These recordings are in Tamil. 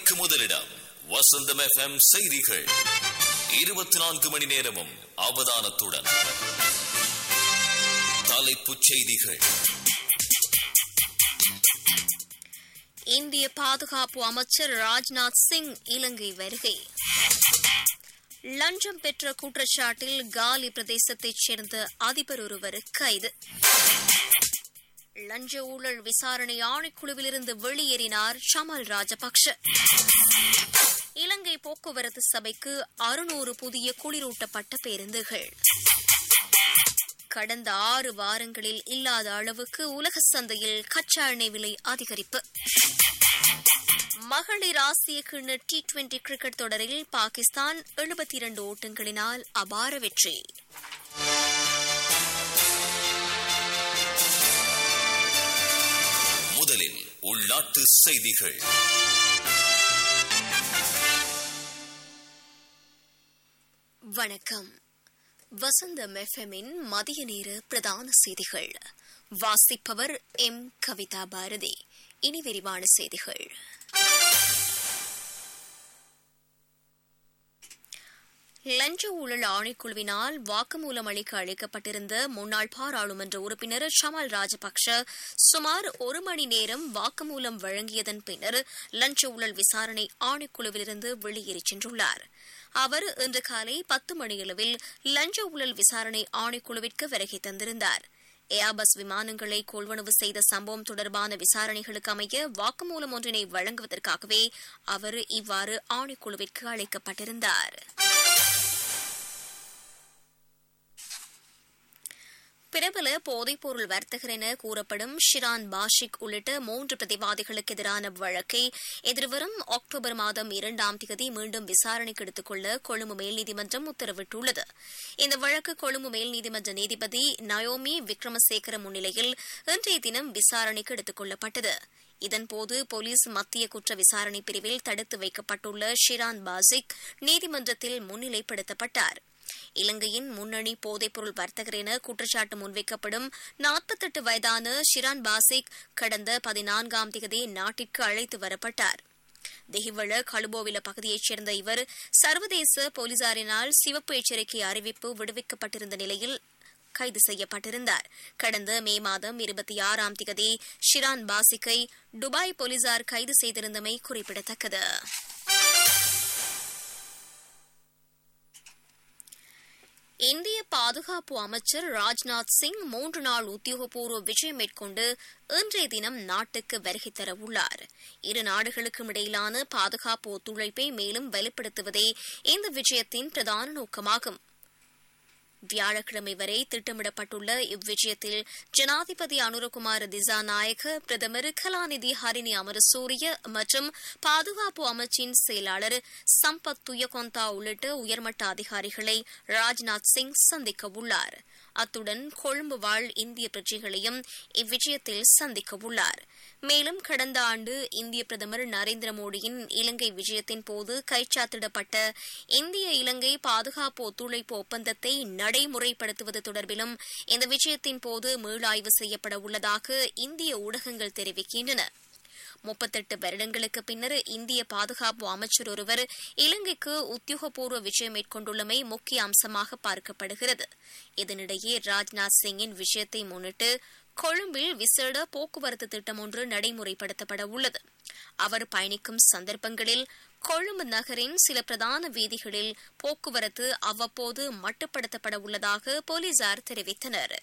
செய்திகளுக்கு முதலிடம் வசந்தம் எஃப்எம் செய்திகள் இருபத்தி நான்கு மணி நேரமும் அவதானத்துடன் தலைப்புச் செய்திகள் இந்திய பாதுகாப்பு அமைச்சர் ராஜ்நாத் சிங் இலங்கை வருகை லஞ்சம் பெற்ற குற்றச்சாட்டில் காலி பிரதேசத்தைச் சேர்ந்த அதிபர் ஒருவர் கைது லஞ்ச ஊழல் விசாரணை ஆணைக்குழுவிலிருந்து வெளியேறினார் ஷமல் ராஜபக்ஷ இலங்கை போக்குவரத்து சபைக்கு அறுநூறு புதிய குளிரூட்டப்பட்ட பேருந்துகள் கடந்த ஆறு வாரங்களில் இல்லாத அளவுக்கு உலக சந்தையில் கச்சா எண்ணெய் விலை அதிகரிப்பு மகளிர் ஆசிய கிண்ண டி டுவெண்டி கிரிக்கெட் தொடரில் பாகிஸ்தான் எழுபத்தி இரண்டு ஓட்டங்களினால் அபார வெற்றி முதலில் உள்நாட்டு செய்திகள் வணக்கம் வசந்தம் எஃப்எம்மின் மதிய நேர பிரதான செய்திகள் வாசிப்பவர் எம் கவிதா பாரதி இனி விரிவான செய்திகள் லஞ்ச ஊழல் ஆணைக்குழுவினால் வாக்குமூலம் அளிக்க அளிக்கப்பட்டிருந்த முன்னாள் பாராளுமன்ற உறுப்பினர் ஷமல் ராஜபக்ஷ சுமார் ஒரு மணி நேரம் வாக்குமூலம் வழங்கியதன் பின்னர் லஞ்ச ஊழல் விசாரணை ஆணைக்குழுவிலிருந்து வெளியேறிச் சென்றுள்ளார் அவர் இன்று காலை பத்து மணியளவில் லஞ்ச ஊழல் விசாரணை ஆணைக்குழுவிற்கு வருகை தந்திருந்தார் ஏர்பஸ் விமானங்களை கொள்வனவு செய்த சம்பவம் தொடர்பான விசாரணைகளுக்கு அமைய வாக்குமூலம் ஒன்றினை வழங்குவதற்காகவே அவர் இவ்வாறு ஆணைக்குழுவிற்கு அழைக்கப்பட்டிருந்தார் பிரபல போதைப்பொருள் வர்த்தகர் என கூறப்படும் ஷிரான் பாஷிக் உள்ளிட்ட மூன்று பிரதிவாதிகளுக்கு எதிரான வழக்கை எதிர்வரும் அக்டோபர் மாதம் இரண்டாம் தேதி மீண்டும் விசாரணைக்கு எடுத்துக் கொள்ள கொழும்பு மேல் நீதிமன்றம் உத்தரவிட்டுள்ளது இந்த வழக்கு கொழும்பு மேல் நீதிமன்ற நீதிபதி நயோமி விக்ரமசேகர முன்னிலையில் இன்றைய தினம் விசாரணைக்கு எடுத்துக் கொள்ளப்பட்டது இதன்போது போலீஸ் மத்திய குற்ற விசாரணை பிரிவில் தடுத்து வைக்கப்பட்டுள்ள ஷிரான் பாசிக் நீதிமன்றத்தில் முன்னிலைப்படுத்தப்பட்டார் இலங்கையின் முன்னணி போதைப்பொருள் வர்த்தகர் என குற்றச்சாட்டு முன்வைக்கப்படும் நாற்பத்தெட்டு வயதான ஷிரான் பாசிக் கடந்த பதினான்காம் தேதி நாட்டிற்கு அழைத்து வரப்பட்டார் தெஹிவள கழுபோவில பகுதியைச் சேர்ந்த இவர் சர்வதேச போலீசாரினால் சிவப்பு எச்சரிக்கை அறிவிப்பு விடுவிக்கப்பட்டிருந்த நிலையில் கைது செய்யப்பட்டிருந்தார் கடந்த மே மாதம் இருபத்தி ஆறாம் தேதி ஷிரான் பாசிக்கை துபாய் போலீசார் கைது செய்திருந்தமை குறிப்பிடத்தக்கது இந்திய பாதுகாப்பு அமைச்சர் ராஜ்நாத் சிங் மூன்று நாள் உத்தியோகபூர்வ விஜயம் மேற்கொண்டு இன்றைய தினம் நாட்டுக்கு வருகை தர உள்ளார் இரு நாடுகளுக்கும் இடையிலான பாதுகாப்பு ஒத்துழைப்பை மேலும் வலுப்படுத்துவதே இந்த விஜயத்தின் பிரதான நோக்கமாகும் வியாழக்கிழமை வரை திட்டமிடப்பட்டுள்ள இவ்விஜயத்தில் ஜனாதிபதி அனுரகுமார் திசாநாயக பிரதமர் கலாநிதி ஹரிணி அமரசூரிய மற்றும் பாதுகாப்பு அமைச்சின் செயலாளர் சம்பத் துயகொந்தா உள்ளிட்ட உயர்மட்ட அதிகாரிகளை ராஜ்நாத் சிங் சந்திக்க உள்ளார் அத்துடன் கொழும்பு வாழ் இந்திய பிரஜைகளையும் இவ்விஜயத்தில் சந்திக்க உள்ளார் மேலும் கடந்த ஆண்டு இந்திய பிரதமர் நரேந்திர மோடியின் இலங்கை விஜயத்தின் போது கைச்சாத்திடப்பட்ட இந்திய இலங்கை பாதுகாப்பு ஒத்துழைப்பு ஒப்பந்தத்தை நடைமுறைப்படுத்துவது தொடர்பிலும் இந்த விஜயத்தின் போது மீளாய்வு செய்யப்பட உள்ளதாக இந்திய ஊடகங்கள் தெரிவிக்கின்றன முப்பத்தெட்டு வருடங்களுக்கு பின்னர் இந்திய பாதுகாப்பு அமைச்சர் ஒருவர் இலங்கைக்கு உத்தியோகபூர்வ விஜயம் மேற்கொண்டுள்ளமை முக்கிய அம்சமாக பார்க்கப்படுகிறது இதனிடையே ராஜ்நாத் சிங்கின் விஜயத்தை முன்னிட்டு கொழும்பில் விசேட போக்குவரத்து திட்டம் ஒன்று நடைமுறைப்படுத்தப்பட உள்ளது அவர் பயணிக்கும் சந்தர்ப்பங்களில் கொழும்பு நகரின் சில பிரதான வீதிகளில் போக்குவரத்து அவ்வப்போது மட்டுப்படுத்தப்பட உள்ளதாக போலீசார் தெரிவித்தனர்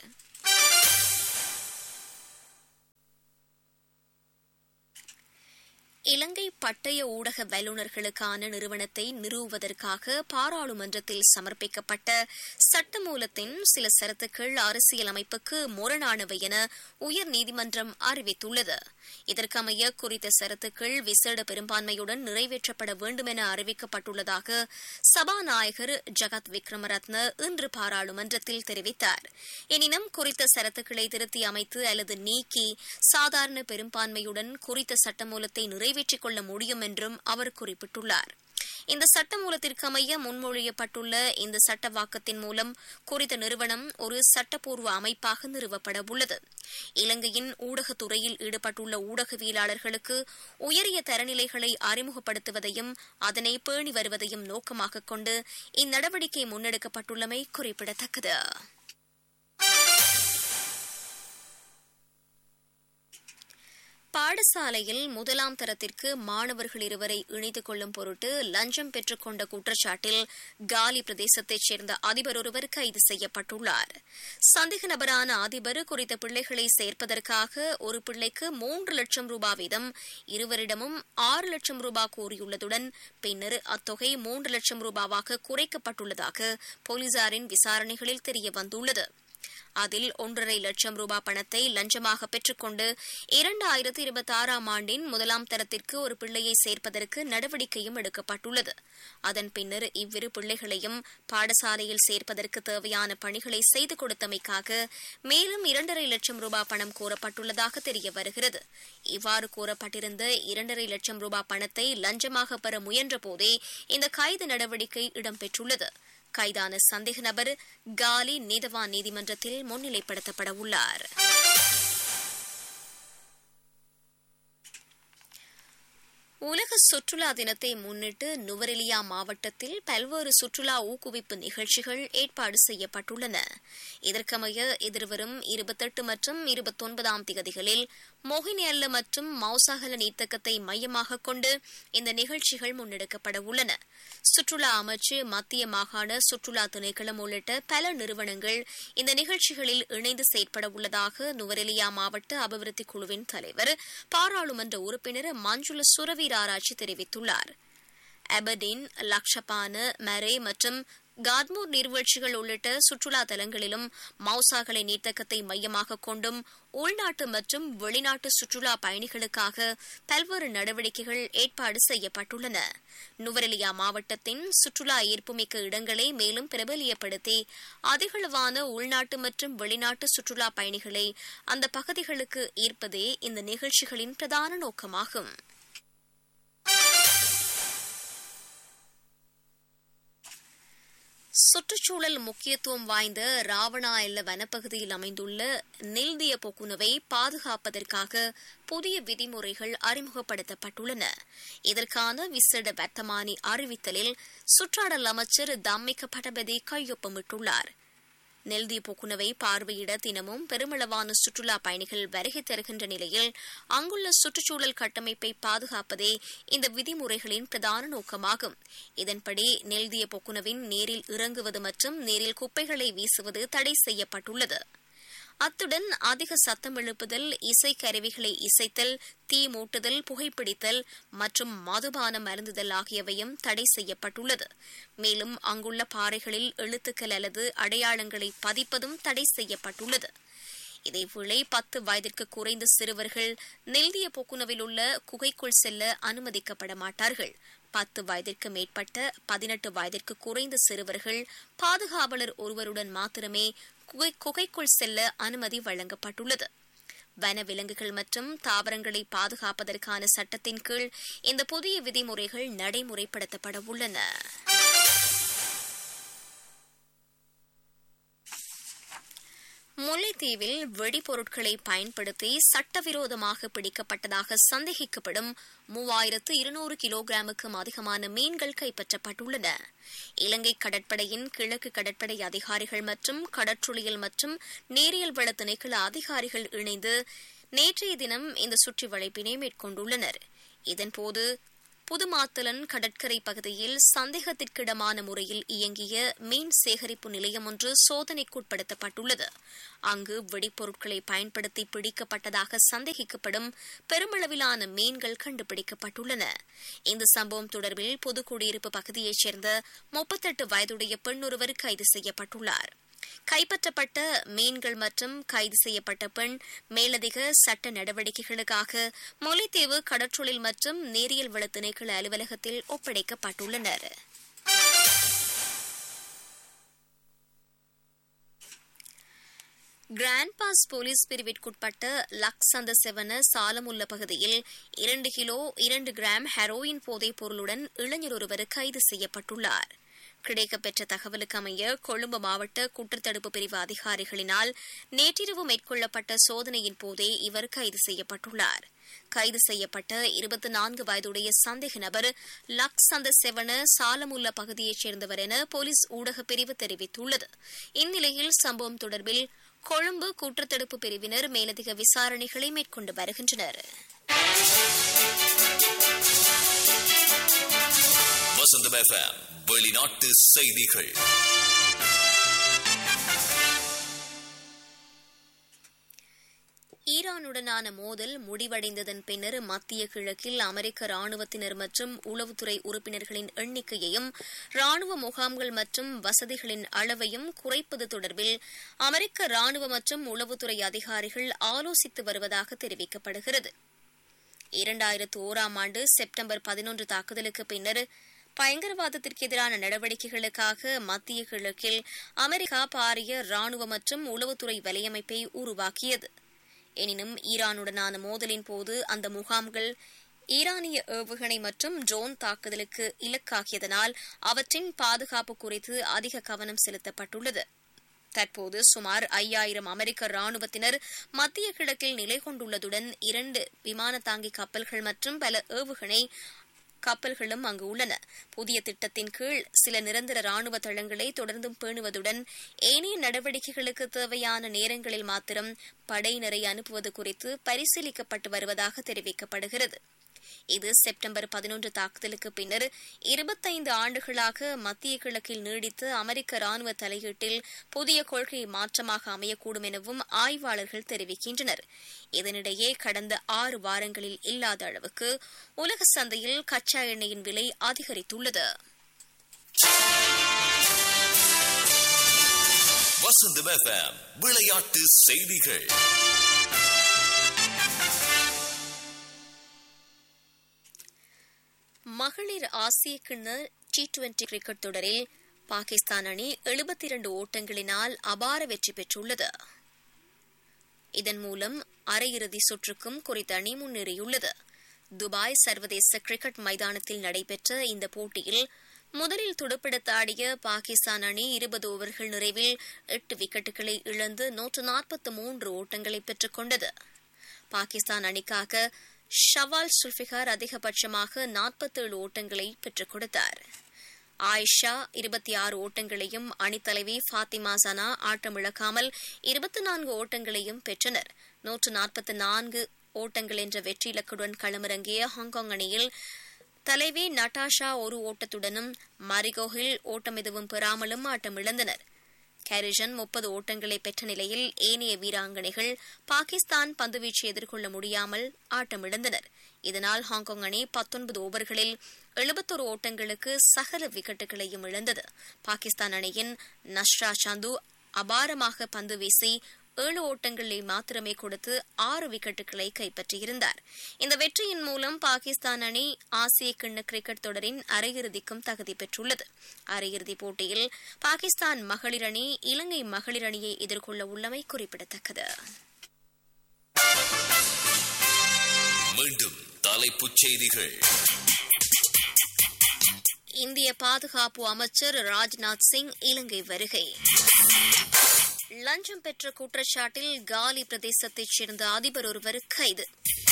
இலங்கை பட்டய ஊடக வல்லுநர்களுக்கான நிறுவனத்தை நிறுவுவதற்காக பாராளுமன்றத்தில் சமர்ப்பிக்கப்பட்ட சட்டமூலத்தின் சில சரத்துக்கள் அரசியலமைப்புக்கு முரணானவை என உயர்நீதிமன்றம் அறிவித்துள்ளது இதற்கமைய குறித்த சரத்துக்கள் விசேட பெரும்பான்மையுடன் நிறைவேற்றப்பட வேண்டும் என அறிவிக்கப்பட்டுள்ளதாக சபாநாயகர் ஜகத் விக்ரமரத்ன இன்று பாராளுமன்றத்தில் தெரிவித்தார் எனினும் குறித்த சரத்துக்களை திருத்தி அமைத்து அல்லது நீக்கி சாதாரண பெரும்பான்மையுடன் குறித்த சட்டமூலத்தை நிறைவேற்றிக் கொள்ள முடியும் என்றும் அவர் குறிப்பிட்டுள்ளார் இந்த சட்டமூலத்திற்கு அமைய முன்மொழியப்பட்டுள்ள இந்த சட்டவாக்கத்தின் மூலம் குறித்த நிறுவனம் ஒரு சட்டப்பூர்வ அமைப்பாக நிறுவப்பட உள்ளது இலங்கையின் ஊடகத்துறையில் ஈடுபட்டுள்ள ஊடகவியலாளர்களுக்கு உயரிய தரநிலைகளை அறிமுகப்படுத்துவதையும் அதனை பேணி வருவதையும் நோக்கமாக கொண்டு இந்நடவடிக்கை முன்னெடுக்கப்பட்டுள்ளமை குறிப்பிடத்தக்கது பாடசாலையில் முதலாம் தரத்திற்கு மாணவர்கள் இருவரை இணைத்துக் கொள்ளும் பொருட்டு லஞ்சம் பெற்றுக் கொண்ட குற்றச்சாட்டில் காலி பிரதேசத்தைச் சேர்ந்த அதிபர் ஒருவர் கைது செய்யப்பட்டுள்ளார் சந்தேக நபரான அதிபர் குறித்த பிள்ளைகளை சேர்ப்பதற்காக ஒரு பிள்ளைக்கு மூன்று லட்சம் ரூபாய் வீதம் இருவரிடமும் ஆறு லட்சம் ரூபாய் கோரியுள்ளதுடன் பின்னர் அத்தொகை மூன்று லட்சம் ரூபாவாக குறைக்கப்பட்டுள்ளதாக போலீசாரின் விசாரணைகளில் தெரியவந்துள்ளது அதில் ஒன்றரை லட்சம் ரூபாய் பணத்தை லஞ்சமாக பெற்றுக்கொண்டு இரண்டாயிரத்தி இருபத்தி ஆறாம் ஆண்டின் முதலாம் தரத்திற்கு ஒரு பிள்ளையை சேர்ப்பதற்கு நடவடிக்கையும் எடுக்கப்பட்டுள்ளது அதன் பின்னர் இவ்விரு பிள்ளைகளையும் பாடசாலையில் சேர்ப்பதற்கு தேவையான பணிகளை செய்து கொடுத்தமைக்காக மேலும் இரண்டரை லட்சம் ரூபாய் பணம் கோரப்பட்டுள்ளதாக தெரிய வருகிறது இவ்வாறு கோரப்பட்டிருந்த இரண்டரை லட்சம் ரூபாய் பணத்தை லஞ்சமாக பெற முயன்றபோதே இந்த கைது நடவடிக்கை இடம்பெற்றுள்ளது கைதான சந்தேக நபர் காலி நீதவான் நீதிமன்றத்தில் முன்னிலைப்படுத்தப்பட உள்ளார் உலக சுற்றுலா தினத்தை முன்னிட்டு நுவரெலியா மாவட்டத்தில் பல்வேறு சுற்றுலா ஊக்குவிப்பு நிகழ்ச்சிகள் ஏற்பாடு செய்யப்பட்டுள்ளன இதற்கமைய எதிர்வரும் இருபத்தெட்டு மற்றும் இருபத்தொன்பதாம் திகதிகளில் மொஹினியல்ல மற்றும் மௌசாகல நீர்த்தக்கத்தை மையமாக கொண்டு இந்த நிகழ்ச்சிகள் முன்னெடுக்கப்பட உள்ளன சுற்றுலா அமைச்சு மத்திய மாகாண சுற்றுலா திணைக்களம் உள்ளிட்ட பல நிறுவனங்கள் இந்த நிகழ்ச்சிகளில் இணைந்து செயற்பட உள்ளதாக நுவரெலியா மாவட்ட அபிவிருத்தி குழுவின் தலைவர் பாராளுமன்ற உறுப்பினர் மஞ்சுள சுரவீர ஆராய்ச்சி தெரிவித்துள்ளார் அபடின் லக்ஷபான மரே மற்றும் காத்மூர் நீர்வீழ்ச்சிகள் உள்ளிட்ட சுற்றுலா தலங்களிலும் மௌசாகலை நீர்த்தக்கத்தை மையமாக கொண்டும் உள்நாட்டு மற்றும் வெளிநாட்டு சுற்றுலா பயணிகளுக்காக பல்வேறு நடவடிக்கைகள் ஏற்பாடு செய்யப்பட்டுள்ளன நுவரெலியா மாவட்டத்தின் சுற்றுலா ஈர்ப்புமிக்க இடங்களை மேலும் பிரபலியப்படுத்தி அதிகளவான உள்நாட்டு மற்றும் வெளிநாட்டு சுற்றுலா பயணிகளை அந்த பகுதிகளுக்கு ஈர்ப்பதே இந்த நிகழ்ச்சிகளின் பிரதான நோக்கமாகும் சுற்றுச்சூழல் முக்கியத்துவம் வாய்ந்த ராவணா எல்ல வனப்பகுதியில் அமைந்துள்ள நெல்திய பொக்குனவை பாதுகாப்பதற்காக புதிய விதிமுறைகள் அறிமுகப்படுத்தப்பட்டுள்ளன இதற்கான விசேட வர்த்தமானி அறிவித்தலில் சுற்றாடல் அமைச்சர் தம்மிக்க படபதி கையொப்பமிட்டுள்ளார் நெல்தி பொக்குனவை பார்வையிட தினமும் பெருமளவான சுற்றுலா பயணிகள் வருகை தருகின்ற நிலையில் அங்குள்ள சுற்றுச்சூழல் கட்டமைப்பை பாதுகாப்பதே இந்த விதிமுறைகளின் பிரதான நோக்கமாகும் இதன்படி நெல்திய பொக்குனவின் நீரில் இறங்குவது மற்றும் நீரில் குப்பைகளை வீசுவது தடை செய்யப்பட்டுள்ளது அத்துடன் அதிக சத்தம் எழுப்புதல் இசைக்கருவிகளை இசைத்தல் தீ மூட்டுதல் புகைப்பிடித்தல் மற்றும் மதுபானம் அருந்துதல் ஆகியவையும் தடை செய்யப்பட்டுள்ளது மேலும் அங்குள்ள பாறைகளில் எழுத்துக்கள் அல்லது அடையாளங்களை பதிப்பதும் தடை செய்யப்பட்டுள்ளது இதேவேளை பத்து வயதிற்கு குறைந்த சிறுவர்கள் நெல்திய பொக்குனவில் உள்ள குகைக்குள் செல்ல அனுமதிக்கப்பட மாட்டார்கள் பத்து வயதிற்கு மேற்பட்ட பதினெட்டு வயதிற்கு குறைந்த சிறுவர்கள் பாதுகாவலர் ஒருவருடன் மாத்திரமே குகைக்குள் செல்ல அனுமதி வழங்கப்பட்டுள்ளது வன விலங்குகள் மற்றும் தாவரங்களை பாதுகாப்பதற்கான சட்டத்தின் கீழ் இந்த புதிய விதிமுறைகள் நடைமுறைப்படுத்தப்பட உள்ளன முல்லைத்தீவில் வெடிபொருட்களை பயன்படுத்தி சட்டவிரோதமாக பிடிக்கப்பட்டதாக சந்தேகிக்கப்படும் மூவாயிரத்து இருநூறு கிலோகிராமுக்கும் அதிகமான மீன்கள் கைப்பற்றப்பட்டுள்ளன இலங்கை கடற்படையின் கிழக்கு கடற்படை அதிகாரிகள் மற்றும் கடற்றுளியல் மற்றும் நேரியல் வள திணைக்கள அதிகாரிகள் இணைந்து நேற்றைய தினம் இந்த சுற்றி வளைப்பினை மேற்கொண்டுள்ளனர் இதன்போது புதுமாத்தலன் கடற்கரை பகுதியில் சந்தேகத்திற்கிடமான முறையில் இயங்கிய மீன் சேகரிப்பு நிலையம் ஒன்று சோதனைக்குட்படுத்தப்பட்டுள்ளது அங்கு வெடிப்பொருட்களை பயன்படுத்தி பிடிக்கப்பட்டதாக சந்தேகிக்கப்படும் பெருமளவிலான மீன்கள் கண்டுபிடிக்கப்பட்டுள்ளன இந்த சம்பவம் தொடர்பில் புதுக்குடியிருப்பு பகுதியைச் சேர்ந்த முப்பத்தெட்டு வயதுடைய பெண்ணொருவர் கைது செய்யப்பட்டுள்ளார் கைப்பற்றப்பட்ட மீன்கள் மற்றும் கைது செய்யப்பட்ட பெண் மேலதிக சட்ட நடவடிக்கைகளுக்காக முல்லைத்தீவு கடற்றொழில் மற்றும் நேரியல் வள திணைக்கள அலுவலகத்தில் ஒப்படைக்கப்பட்டுள்ளனர் கிராண்ட் பாஸ் போலீஸ் பிரிவிற்குட்பட்ட லக்சந்த செவன சாலமுள்ள பகுதியில் இரண்டு கிலோ இரண்டு கிராம் ஹெரோயின் போதைப் பொருளுடன் இளைஞர் ஒருவர் கைது செய்யப்பட்டுள்ளார் கிடைக்கப்பெற்ற தகவலுக்கு அமைய கொழும்பு மாவட்ட குற்றத்தடுப்பு பிரிவு அதிகாரிகளினால் நேற்றிரவு மேற்கொள்ளப்பட்ட சோதனையின் போதே இவர் கைது செய்யப்பட்டுள்ளார் கைது செய்யப்பட்ட இருபத்தி நான்கு வயதுடைய சந்தேக நபர் லக் சந்த செவன சாலமுல்ல பகுதியைச் சேர்ந்தவர் என போலீஸ் ஊடகப் பிரிவு தெரிவித்துள்ளது இந்நிலையில் சம்பவம் தொடர்பில் கொழும்பு குற்றத்தடுப்பு பிரிவினர் மேலதிக விசாரணைகளை மேற்கொண்டு வருகின்றனர் வசந்தம் எஃப்எம் வெளிநாட்டு செய்திகள் ஈரானுடனான மோதல் முடிவடைந்ததன் பின்னர் மத்திய கிழக்கில் அமெரிக்க ராணுவத்தினர் மற்றும் உளவுத்துறை உறுப்பினர்களின் எண்ணிக்கையையும் ராணுவ முகாம்கள் மற்றும் வசதிகளின் அளவையும் குறைப்பது தொடர்பில் அமெரிக்க ராணுவ மற்றும் உளவுத்துறை அதிகாரிகள் ஆலோசித்து வருவதாக தெரிவிக்கப்படுகிறது இரண்டாயிரத்து ஓராம் ஆண்டு செப்டம்பர் பதினொன்று தாக்குதலுக்கு பின்னர் பயங்கரவாதத்திற்கு எதிரான நடவடிக்கைகளுக்காக மத்திய கிழக்கில் அமெரிக்கா பாரிய ராணுவ மற்றும் உளவுத்துறை வலையமைப்பை உருவாக்கியது எனினும் ஈரானுடனான மோதலின் போது அந்த முகாம்கள் ஈரானிய ஏவுகணை மற்றும் ட்ரோன் தாக்குதலுக்கு இலக்காகியதனால் அவற்றின் பாதுகாப்பு குறித்து அதிக கவனம் செலுத்தப்பட்டுள்ளது தற்போது சுமார் ஐயாயிரம் அமெரிக்க ராணுவத்தினர் மத்திய கிழக்கில் நிலை கொண்டுள்ளதுடன் இரண்டு விமான தாங்கி கப்பல்கள் மற்றும் பல ஏவுகணை கப்பல்களும் அங்கு உள்ளன புதிய திட்டத்தின் கீழ் சில நிரந்தர ராணுவ தளங்களை தொடர்ந்தும் பேணுவதுடன் ஏனைய நடவடிக்கைகளுக்கு தேவையான நேரங்களில் மாத்திரம் படையினரை அனுப்புவது குறித்து பரிசீலிக்கப்பட்டு வருவதாக தெரிவிக்கப்படுகிறது இது செப்டம்பர் பதினொன்று தாக்குதலுக்கு பின்னர் இருபத்தைந்து ஆண்டுகளாக மத்திய கிழக்கில் நீடித்த அமெரிக்க ராணுவ தலையீட்டில் புதிய கொள்கை மாற்றமாக அமையக்கூடும் எனவும் ஆய்வாளர்கள் தெரிவிக்கின்றனர் இதனிடையே கடந்த ஆறு வாரங்களில் இல்லாத அளவுக்கு உலக சந்தையில் கச்சா எண்ணெயின் விலை அதிகரித்துள்ளது வசந்தம் எஃப்எம் விளையாட்டு செய்திகள் மகளிர் ஆசிய கிண்ண டி டுவெண்டி கிரிக்கெட் தொடரில் பாகிஸ்தான் அணி எழுபத்தி இரண்டு ஓட்டங்களினால் அபார வெற்றி பெற்றுள்ளது இதன் மூலம் அரையிறுதி சுற்றுக்கும் குறித்த அணி முன்னேறியுள்ளது துபாய் சர்வதேச கிரிக்கெட் மைதானத்தில் நடைபெற்ற இந்த போட்டியில் முதலில் துடுப்பெடுத்தாடிய பாகிஸ்தான் அணி இருபது ஓவர்கள் நிறைவில் எட்டு விக்கெட்டுகளை இழந்து நூற்று நாற்பத்தி மூன்று ஓட்டங்களை பெற்றுக் கொண்டது பாகிஸ்தான் அணிக்காக ஷவால் சுல்பிகார் அதிகபட்சமாக நாற்பத்தேழு ஓட்டங்களை பெற்றுக் கொடுத்தார் ஆயிஷா இருபத்தி ஆறு ஓட்டங்களையும் அணித்தலைவி ஃபாத்திமா சனா ஆட்டமிழக்காமல் இருபத்தி நான்கு ஓட்டங்களையும் பெற்றனர் நூற்று நாற்பத்தி நான்கு ஓட்டங்கள் என்ற வெற்றி இலக்குடன் களமிறங்கிய ஹாங்காங் அணியில் தலைவி நட்டாஷா ஒரு ஓட்டத்துடனும் மரிகோஹில் ஓட்டம் எதுவும் பெறாமலும் ஆட்டமிழந்தனர் கேரிஜன் முப்பது ஓட்டங்களை பெற்ற நிலையில் ஏனைய வீராங்கனைகள் பாகிஸ்தான் பந்துவீச்சு எதிர்கொள்ள முடியாமல் ஆட்டமிழந்தனர் இதனால் ஹாங்காங் அணி பத்தொன்பது ஓவர்களில் எழுபத்தொரு ஓட்டங்களுக்கு சகல விக்கெட்டுகளையும் இழந்தது பாகிஸ்தான் அணியின் நஷ்ரா சந்து அபாரமாக பந்து வீசி ஏழு ஓட்டங்களை மாத்திரமே கொடுத்து ஆறு விக்கெட்டுகளை கைப்பற்றியிருந்தார் இந்த வெற்றியின் மூலம் பாகிஸ்தான் அணி ஆசிய கிண்ண கிரிக்கெட் தொடரின் அரையிறுதிக்கும் தகுதி பெற்றுள்ளது அரையிறுதிப் போட்டியில் பாகிஸ்தான் மகளிர் அணி இலங்கை மகளிர் அணியை எதிர்கொள்ள உள்ளமை குறிப்பிடத்தக்கது மீண்டும் தலைப்புச் செய்திகள் இந்திய பாதுகாப்பு அமைச்சர் ராஜ்நாத் சிங் இலங்கை வருகை லஞ்சம் பெற்ற குற்றச்சாட்டில் காலி பிரதேசத்தைச் சேர்ந்த அதிபர் ஒருவர் கைது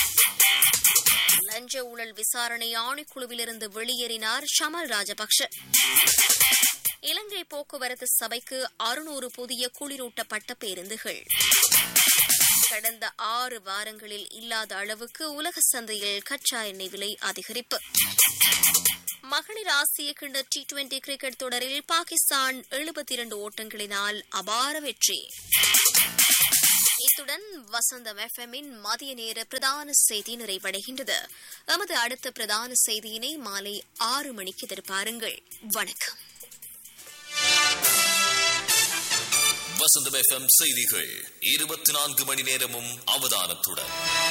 லஞ்ச ஊழல் விசாரணை ஆணைக்குழுவிலிருந்து வெளியேறினார் ஷமல் ராஜபக்ஷ இலங்கை போக்குவரத்து சபைக்கு அறுநூறு புதிய குளிரூட்டப்பட்ட பேருந்துகள் கடந்த ஆறு வாரங்களில் இல்லாத அளவுக்கு உலக சந்தையில் கச்சா எண்ணெய் விலை அதிகரிப்பு மகளிர் ஆசிய கிண்ண டி டுவெண்டி கிரிக்கெட் தொடரில் பாகிஸ்தான் எழுபத்தி இரண்டு ஓட்டங்களினால் அபார வெற்றி இத்துடன் வசந்தம் எஃப்எம்மின் மதிய நேர பிரதான செய்தி நிறைவடைகின்றது எமது அடுத்த பிரதான செய்தியினை மாலை ஆறு மணிக்கு எதிர்பாருங்கள் வணக்கம் வசந்தம் எஃப்எம் செய்திகள் இருபத்தி நான்கு மணி நேரமும் அவதானத்துடன்